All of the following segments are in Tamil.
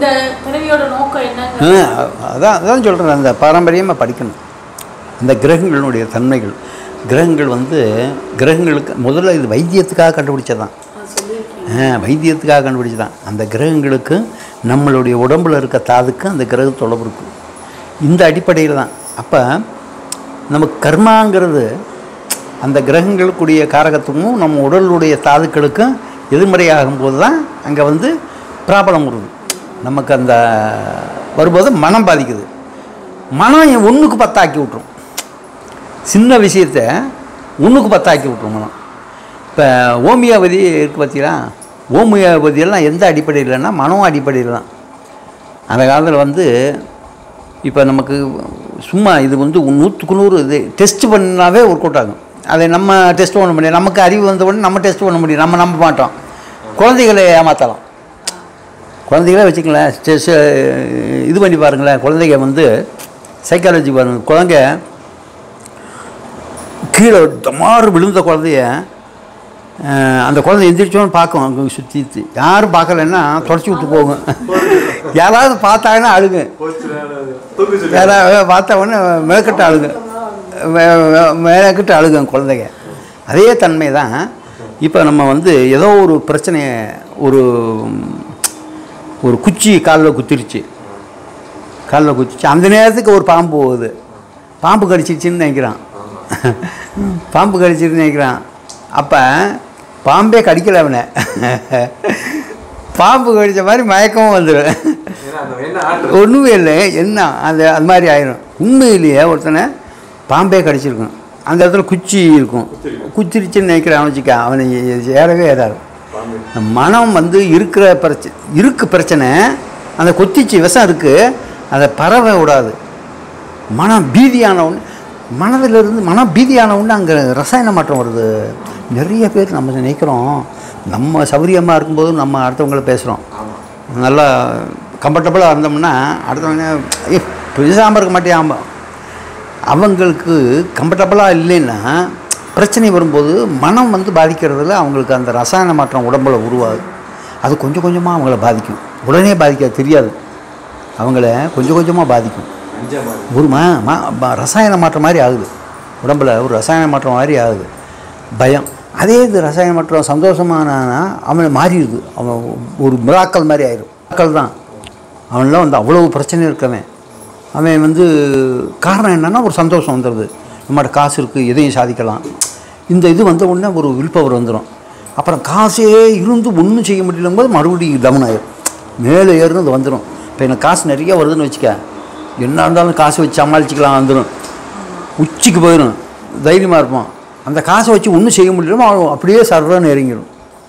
இந்த பிறவியோட நோக்கம் என்னங்க ஆ, அதான் அதான் சொல்கிறேன் அந்த பாரம்பரியமாக படிக்கணும் இந்த கிரகங்களுடைய தன்மைகள் கிரகங்கள் வந்து கிரகங்களுக்கு முதல்ல இது வைத்தியத்துக்காக கண்டுபிடிச்சதான் சொல்லியிருக்கீங்க ஆ, வைத்தியத்துக்காக கண்டுபிடிச்சதான் அந்த கிரகங்களுக்கு நம்மளுடைய உடம்புல இருக்க தாதுக்கு அந்த கிரக தொடர்பு இருக்கு இந்த அடிப்படையில் தான் அப்போ நமக்கு கர்மாங்கிறது அந்த கிரகங்களுக்குரிய காரகத்துவமும் நம்ம உடலுடைய தாதுக்களுக்கும் எதிர்மறையாகும் போது தான் அங்கே வந்து ப்ராப்ளம் வருது நமக்கு அந்த வரும்போது மனம் பாதிக்குது மனம் ஒன்றுக்கு பத்தாக்கி விட்ரும் சின்ன விஷயத்த ஒன்றுக்கு பத்தாக்கி விட்ரும் மனம் இப்போ ஹோமியோபதி இருக்குது பார்த்தீங்களா ஹோமியோபதியெல்லாம் எந்த அடிப்படையில்னா மனம் அடிப்படையில் தான் அந்த காலத்தில் வந்து இப்போ நமக்கு சும்மா இது வந்து நூற்றுக்கு நூறு இது டெஸ்ட் பண்ணாவே ஒர்க் அவுட் ஆகும் அதை நம்ம டெஸ்ட் பண்ண முடியும் நமக்கு அறிவு வந்த உடனே நம்ம டெஸ்ட் பண்ண முடியும் நம்ம நம்ப மாட்டோம் குழந்தைகளை ஏமாற்றலாம் குழந்தைகளே வச்சுக்கலாம் ஸ்ட்ரெஸ் இது பண்ணி பாருங்களேன் குழந்தைங்க வந்து சைக்காலஜி பாருங்க குழந்தைங்க கீழே டமாறு விழுந்த குழந்தைய அஹ், அந்த குழந்தை எந்திரிச்சோன்னு பார்க்கும் அங்கே சுற்றி யாரும் பார்க்கலன்னா தொடச்சி விட்டு போகும் யாராவது பார்த்தாங்கன்னா அழுங்க யாராவது பார்த்த உடனே மேற்கட்டு அழுங்க மேற்கட்டு அழுகும் குழந்தைங்க அதே தன்மை தான் இப்போ நம்ம வந்து ஏதோ ஒரு பிரச்சனையை ஒரு ஒரு குச்சி காலில் குத்திருச்சு காலில் குத்திச்சு அந்த நேரத்துக்கு ஒரு பாம்பு போகுது பாம்பு கடிச்சிருச்சுன்னு நினைக்கிறான் பாம்பு கடிச்சிருன்னு நினைக்கிறான் அப்போ பாம்பே கடிக்கல அவனை பாம்பு கடித்த மாதிரி மயக்கமும் வந்துடும் ஏன்னா அந்த என்ன ஆற்று ஒன்றுமே இல்லை என்ன அந்த அது மாதிரி ஆயிரும் உண்மையிலேயே ஒருத்தனை பாம்பே கடிச்சிருக்கும் அந்த இடத்துல குச்சி இருக்கும் குச்சிருச்சுன்னு நினைக்கிறான் வச்சுக்க அவனை ஏறவே ஏறாது மனம் வந்து இருக்கிற பிரச்சனை இருக்கு பிரச்சனை அந்த கொத்திச்சு விஷம் இருக்குது அதை பரவ விடாது மனம் பீதியான உடனே மனதிலிருந்து மனம் பீதியான உடனே அங்கே ரசாயன மாற்றம் வருது நிறைய பேர் நம்ம நினைக்கிறோம் நம்ம சௌரியமாக இருக்கும்போது நம்ம அடுத்தவங்கள பேசுகிறோம் நல்லா கம்ஃபர்டபுளாக இருந்தோம்னா அடுத்தவங்க ஏ பேசாமல் இருக்க மாட்டேன் அவங்களுக்கு கம்ஃபர்டபுளாக இல்லைன்னா பிரச்சனை வரும்போது மனம் வந்து பாதிக்கிறதுல அவங்களுக்கு அந்த ரசாயன மாற்றம் உடம்புல உருவாகுது அது கொஞ்சம் கொஞ்சமாக அவங்கள பாதிக்கும் உடனே பாதிக்காது தெரியாது அவங்கள கொஞ்சம் கொஞ்சமாக பாதிக்கும் ஒரு மா மா ப- ரசாயன மாற்றம் மாதிரி ஆகுது உடம்புல ஒரு ரசாயன மாற்றம் மாதிரி ஆகுது பயம் அதே இது ரசாயன மாற்றம் சந்தோஷமான அவன் மாறிடுது அவன் ஒரு மிராக்கள் மாதிரி ஆயிடும் மிராக்கள் தான் அவன்லாம் வந்து அவ்வளோ பிரச்சனை இருக்கவன் அவன் வந்து காரணம் என்னன்னா ஒரு சந்தோஷம் வந்துடுது நம்மகிட்ட காசு இருக்குது எதையும் சாதிக்கலாம் இந்த இது வந்த உடனே ஒரு வில் பவர் வந்துடும் அப்புறம் காசே இருந்து ஒன்றும் செய்ய முடியலும் போது மறுபடியும் டவுன் ஆயிடும் மேலே ஏறுனது வந்துடும் இப்போ எனக்கு காசு நிறைய வருதுன்னு வச்சுக்க என்ன இருந்தாலும் காசு வச்சு சமாளிச்சுக்கலாம் வந்துடும் உச்சிக்கு போயிடும் தைரியமாக இருப்பான் அந்த காசை வச்சு ஒன்றும் செய்ய முடியலமோ அவன் அப்படியே சர்றன்னு இறங்கிடும்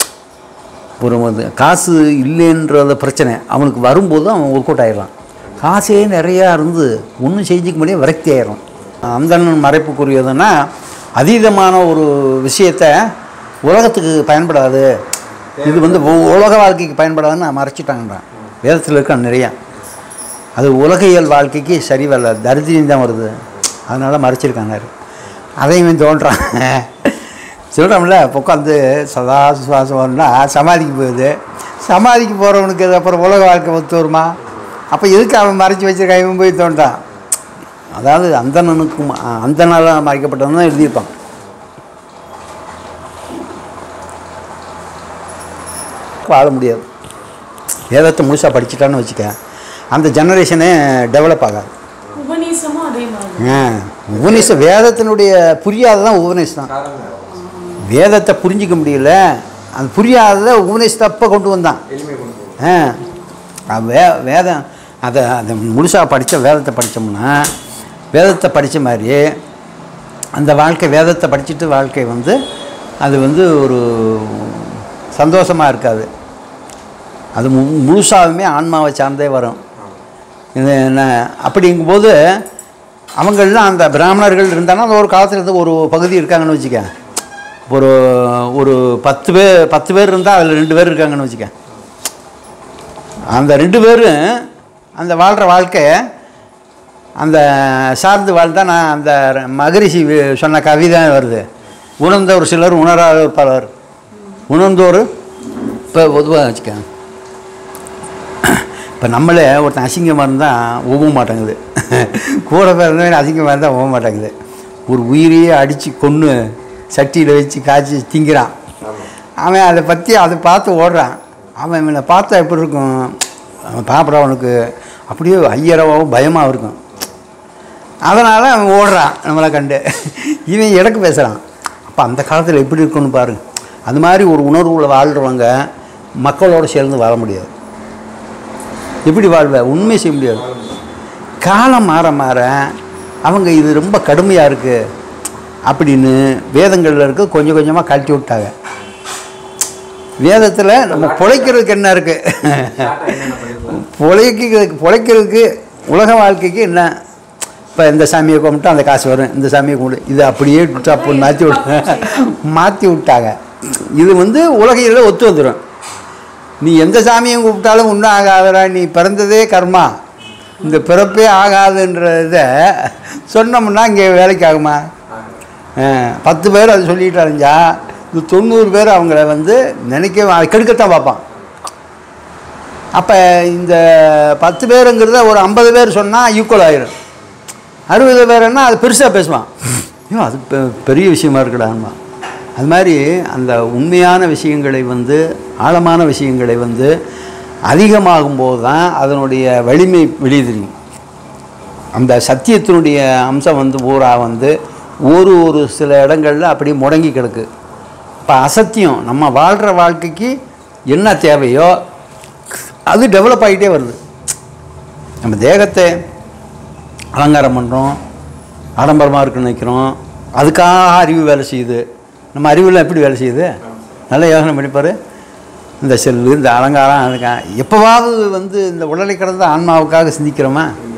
ஒரு வந்து காசு இல்லைன்றத பிரச்சனை அவனுக்கு வரும்போது அவன் ஒர்க் அவுட் ஆயிடலாம் காசே நிறையா இருந்து ஒன்றும் செஞ்சுக்க முடியாது விரக்தி ஆயிடும் அந்த மறைப்புக்குரியதுன்னா அதீதமான ஒரு விஷயத்த உலகத்துக்கு பயன்படாது இது வந்து உ- உலக வாழ்க்கைக்கு பயன்படாதுன்னு மறைச்சிட்டாங்கன்றான் வேதத்தில் இருக்க நிறையா அது உலகியல் வாழ்க்கைக்கு சரி வரல தரித்திரம் தான் வருது அதனால் மறைச்சிருக்காங்க அதையும் தோன்றான் சொல்கிறோம்ல உட்காந்து சதா சுவாசம்னா சமாதிக்கு போகுது சமாதிக்கு போகிறவனுக்கு அது அப்புறம் உலக வாழ்க்கை ஒத்து வருமா அப்போ எதுக்கு அவன் மறைச்சி வச்சிருக்கான் இவன் போய் தோன்றான் அதாவது அந்தணனுக்கும் அந்த நாளாக மறைக்கப்பட்டவன் தான் எழுதியிருப்பான் வாழ முடியாது வேதத்தை முழுசாக படிச்சிட்டான்னு வச்சுக்க அந்த ஜெனரேஷனே டெவலப் ஆகாது உபநீசமும் அதே மாதிரி ஆ உபநிஷம் வேதத்தினுடைய புரியாததான் உபநிஷம் தான் வேதத்தை புரிஞ்சிக்க முடியல அந்த புரியாததை உபநிஷத்தை அப்போ கொண்டு வந்தான் எளிமை கொண்டு போகும் ஆ அது வே வேதம் அதை அதை முழுசாக படித்த வேதத்தை படித்தோம்னா வேதத்தை படித்த மாதிரி அந்த வாழ்க்கை வேதத்தை படிச்சுட்டு வாழ்க்கை வந்து அது வந்து ஒரு சந்தோஷமாக இருக்காது அது மு முழுசாகவுமே ஆன்மாவை சார்ந்தே வரும் இது என்ன அப்படிங்கும்போது அவங்களாம் அந்த பிராமணர்கள் இருந்தாங்கன்னா அந்த ஒரு காலத்தில் இருந்து ஒரு பகுதி இருக்காங்கன்னு வச்சுக்க ஒரு ஒரு பத்து பேர் பத்து பேர் இருந்தால் அதில் ரெண்டு பேர் இருக்காங்கன்னு வச்சுக்க அந்த ரெண்டு பேரும் அந்த வாழ்கிற வாழ்க்கை அந்த சார்ந்து வாழ்ந்தா நான் அந்த மகரிஷி வி- சொன்ன கவிதை வருது உணர்ந்தவர் சிலர் உணராதவர் பலர் உணர்ந்தோர் இப்போ பொதுவாக வச்சுக்க இப்போ நம்மளே ஒருத்தன் அசிங்கமாக இருந்தால் ஒவ்வ மாட்டேங்குது கூட பிறந்தவன் அசிங்கமாக இருந்தால் ஒவ்வ மாட்டேங்குது ஒரு உயிரையே அடித்து கொன்று சட்டியில் வச்சு காய்ச்சி திங்கிறான் அவன் அதை பற்றி அதை பார்த்து ஓடுறான் அவன் இவனை பார்த்தா எப்படி இருக்கும் அவன் பார்க்குறவனுக்கு அப்படியே ஐயரவாகவும் பயமாக இருக்கும் அதனால் அவன் ஓடுறான் நம்மளை கண்டு இவன் இடக்கு பேசுகிறான் அப்போ அந்த காலத்தில் எப்படி இருக்குன்னு பாருங்க அந்த மாதிரி ஒரு உணர்வுல வாழ்கிறவங்க மக்களோடு சேர்ந்து வாழ முடியாது எப்படி வாழ்வ உண்மை செய்ய முடியாது காலம் மாற மாற அவங்க இது ரொம்ப கடுமையாக இருக்குது அப்படின்னு வேதங்களில் இருக்க கொஞ்சம் கொஞ்சமாக கழட்டி விட்டாங்க வேதத்தில் நம்ம பிழைக்கிறதுக்கு என்ன இருக்குது ஷார்ட்டா என்னென்ன பண்ணிருக்கலாம் பிழைக்கிறதுக்கு பிழைக்கிறதுக்கு உலக வாழ்க்கைக்கு என்ன இப்போ இந்த சாமியை கும்பிட்டு அந்த காசு வரும் இந்த சாமியை கும்பிட்டு இது அப்படியே தப்பு மாற்றி விட்டு மாற்றி விட்டாங்க இது வந்து உலகையில் ஒத்து வந்துடும் நீ எந்த சாமியும் கூப்பிட்டாலும் ஒன்றும் ஆகாதடா நீ பிறந்ததே கர்மா இந்த பிறப்பே ஆகாதுன்ற இதை சொன்னோம்னா இங்கே வேலைக்கு ஆகுமா ஆ, பத்து பேர் அது சொல்லிட்டு அலைஞ்சா இந்த தொண்ணூறு பேர் அவங்கள வந்து நினைக்க அதை கெடுக்கத்தான் பார்ப்பான் அப்போ இந்த பத்து பேருங்கிறத ஒரு ஐம்பது பேர் சொன்னால் ஈக்குவல் ஆயிரும் அறுபது பேருன்னா அது பெருசாக பேசுவான் ஐயோ அது பெ- பெரிய விஷயமா இருக்குடான்மா அது மாதிரி அந்த உண்மையான விஷயங்களை வந்து ஆழமான விஷயங்களை வந்து அதிகமாகும்போது தான் அதனுடைய வலிமை வெளியே தெரியும் அந்த சத்தியத்தினுடைய அம்சம் வந்து பூரா வந்து ஒரு ஒரு சில இடங்களில் அப்படியே முடங்கி கிடக்கு இப்போ அசத்தியம் நம்ம வாழ்கிற வாழ்க்கைக்கு என்ன தேவையோ அது டெவலப் ஆகிட்டே வருது நம்ம தேகத்தை அலங்காரம் பண்ணுறோம் ஆடம்பரமாக இருக்குன்னு நினைக்கிறோம் அதுக்காக அறிவு வேலை செய்யுது நம்ம அறிவுலாம் எப்படி வேலை செய்யுது நல்லா யோசனை பண்ணிப்பார் இந்த செல்லு இந்த அலங்காரம் அதுக்காக எப்போவாவது வந்து இந்த உடலை கடந்த ஆன்மாவுக்காக சிந்திக்கிறோமா